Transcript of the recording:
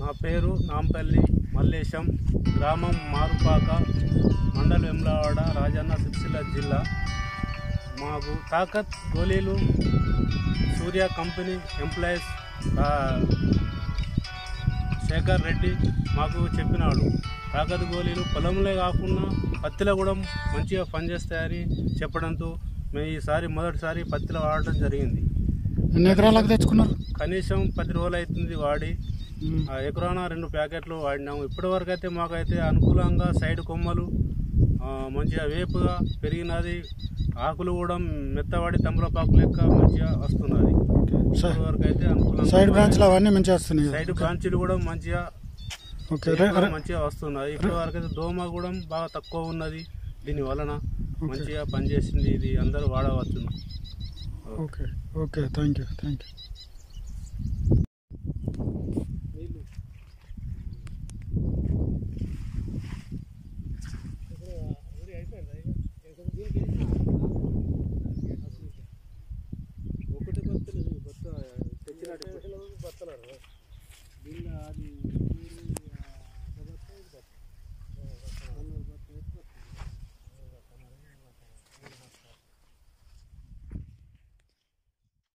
నా పేరు నాంపల్లి మల్లేశం గ్రామం మారుపాక మండలం వెమ్లవాడ రాజన్న సిరిసిల్ల జిల్లా మాకు తాకత్ గోళీలు సూర్య కంపెనీ ఎంప్లాయీస్ ఆ, శేఖర్ రెడ్డి మాకు చెప్పినాడు తాకత్ గోళీలు పొలంలో కాకుండా పత్తిలో కూడా మంచిగా పనిచేస్తాయని చెప్పడంతో మేము ఈసారి మొదటిసారి పత్తిలో వాడటం జరిగింది ఎన్ని ఎకరాలకు తెచ్చుకున్నారు కనీసం పది రోజులు అవుతుంది వాడి ఉమ్. ఆ ఎకరాన రెండు ప్యాకెట్లు వాడినాము ఇప్పటి వరకు అయితే మాకైతే అనుకూలంగా సైడ్ కొమ్మలు ఆ, మంచిగా వేపుగా పెరిగినది ఆకులు కూడా మెత్తబడి తమలపాకు లెక్క మంచిగా వస్తున్నది సై- ఇప్పటి వరకు అయితే అనుకూలంగా సైడ్ బ్రాంచ్లు అవన్నీ మంచిగా వస్తున్నాయి సైడ్ బ్రాంచీలు కూడా మంచిగా ఓకే రే- రే- మంచిగా వస్తున్నాయి ఇప్పటి వరకు అయితే దోమ కూడా బాగా తక్కువ ఉన్నది దీని వలన మంచిగా పనిచేసింది ఇది అందరూ వాడవచ్చు okay okay thank you thank you ఒకటి బత్తలు బత్త తెచ్చినట్టు బత్తలాడు దీనిలో అది